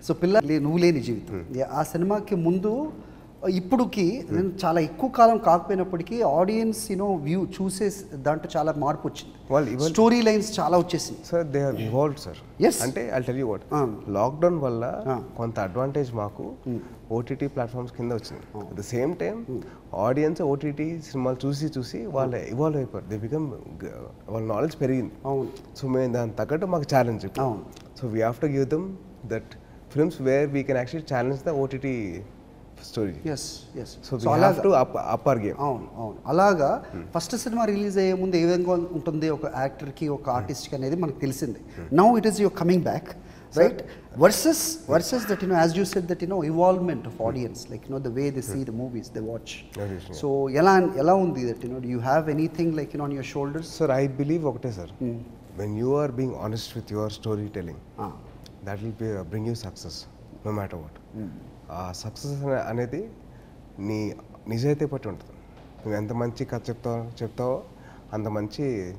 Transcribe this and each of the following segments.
So పిల్ల లే- నువ్వు లేని జీవితం Yeah, ఆ సినిమాకి ముందు ఇప్పుడుకి నేను చాలా ఎక్కువ కాలం కాకపోయినప్పటికీ ఆడియన్స్ యూనో వ్యూ చూసే దాంట్లో చాలా మార్పు వచ్చింది వాళ్ళు ఇవాళ- స్టోరీ లైన్స్ చాలా వచ్చేసింది sir they are evolve sir Yes. అంటే I tell you what Ah. Lockdown వల్ల Ah. కొంత అడ్వాంటేజ్ మాకు ఓటీటీ ప్లాట్ఫామ్స్ కింద వచ్చింది at the same time audience OTT సినిమాలు చూసి చూసి వాళ్ళు ఇవాల్వ్ అయిపోయారు దే బికమ్ వాళ్ళ నాలెడ్జ్ పెరిగింది అవును సో మేము దాని తగ్గట్టు మాకు ఛాలెంజ్ అవును so we have to give them that films where we can actually challenge the OTT story yes yes so so we అలాగా have to up upper game అవును అవును అలాగా ఫస్ట్ సినిమా రిలీజ్ అయ్యే ముందు ఏ విధంగా ఉంటుంది ఒక యాక్టర్కి ఒక ఆర్టిస్ట్కి అనేది మనకు తెలిసింది now it is your coming back right versus versus that you know as you said that you know evolvement of audience like you know the way they see the movies they watch Obviously. So ఎలా ఎలా ఉంది that you know you have anything like you know on your shoulders sir I believe ఒకటే sir when you are being honest with your story telling that will B bring you success no matter what ఆ సక్సెస్ అనేది నీ నిజాయితీ పట్టి ఉంటుంది నువ్వు ఎంత మంచి కథ చెప్తావో చెప్తావో అంత మంచి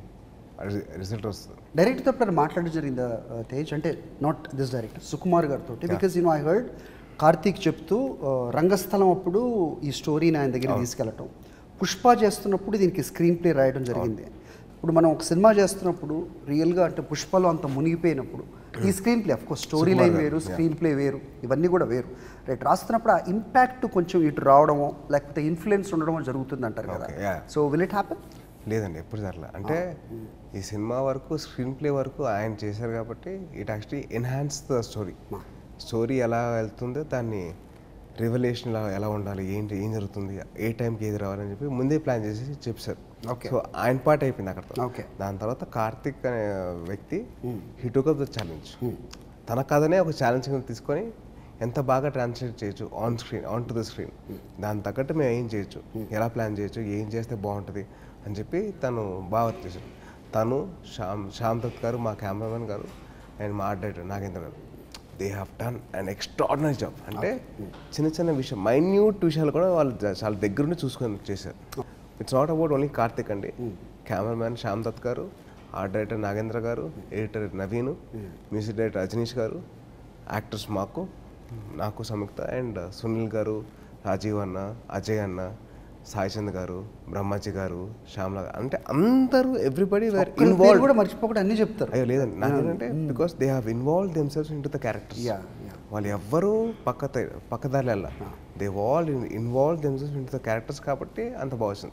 రిజల్ట్ వస్తుంది డైరెక్టర్తో ఎప్పుడైనా మాట్లాడడం జరిగిందా uh, తేజ్ అంటే నాట్ దిస్ డైరెక్టర్ సుకుమార్ గారితో because you know I heard Karthik చెప్తూ uh, రంగస్థలం అప్పుడు ఈ స్టోరీని ఆయన దగ్గర తీసుకెళ్ళటం పుష్ప చేస్తున్నప్పుడు దీనికి స్క్రీన్ ప్లే రాయడం జరిగింది ఇప్పుడు మనం ఒక సినిమా చేస్తున్నప్పుడు రియల్గా అంటే పుష్పలో అంత మునిగిపోయినప్పుడు ఈ screen play course story Sukumar line గారు, వేరు yeah. స్క్రీన్ ప్లే వేరు ఇవన్నీ కూడా వేరు రైట్ రాస్తున్నప్పుడు ఆ ఇంపాక్ట్ కొంచెం ఇటు రావడమో లేకపోతే ఇన్ఫ్లుయెన్స్ ఉండడమో జరుగుతుంది అంటారు కదా Okay, yeah. So will it happen లేదండి ఎప్పుడు అట్లా అంటే ఈ సినిమా వరకు స్క్రీన్ ప్లే వరకు ఆయన చేశారు కాబట్టి it actually enhance the story story ఎలా వెళ్తుందో దాన్ని రివల్యూషన్ ఎలా ఎలా ఉండాలి ఏంటి ఏం జరుగుతుంది ఏ టైంకి ఏది రావాలని చెప్పి ముందే ప్లాన్ చేసి చెప్పారు Okay. సో ఆయన పాట అయిపోయింది అక్కడ Okay. దాని తర్వాత కార్తిక్ అనే వ్యక్తి he took up the challenge తన కథనే ఒక ఛాలెంజ్ కింద తీసుకొని ఎంత బాగా ట్రాన్స్లేట్ చేయొచ్చు on screen on to the screen దాని తగ్గట్టు మేము ఏం చేయొచ్చు ఎలా ప్లాన్ చేయొచ్చు ఏం చేస్తే బాగుంటుంది అని చెప్పి తను బాగా వర్క్ చేశాడు తను శ్యామ్ శ్యామ్ దత్ గారు మా కెమెరామెన్ గారు అండ్ మా art director Nagendra garu they have done and extraordinary job అంటే చిన్న చిన్న విషయం మైన్యూట్ విషయాలు కూడా వాళ్ళు జా- చాలా దగ్గరుండి చూసుకొని చేశారు it's not about only Karthik అండి cameraman Shyam Dutt garu art director Nagendra garu editor Naveen music director Rajneesh garu actors మాకు నాకు సంయుక్త అండ్ సునీల్ గారు రాజీవ్ అన్న అజయ్ అన్న సాయి చంద్ గారు బ్రహ్మాజీ గారు శ్యామ్లా గారు అంటే అందరూ ఎవ్రీబడి వేర్ ఒక్కరి పేరు ఇన్వాల్వ్ కూడా మర్చిపోకుండా అన్ని చెప్తారు అయ్యో లేదండి నాకేంటంటే because they have involve themselves in to the characters Yeah, yeah. వాళ్ళు ఎవ్వరూ పక్క పక్కదారి వెళ్ళ they all involve themselves in to the characters కాబట్టి అంత బాగుంది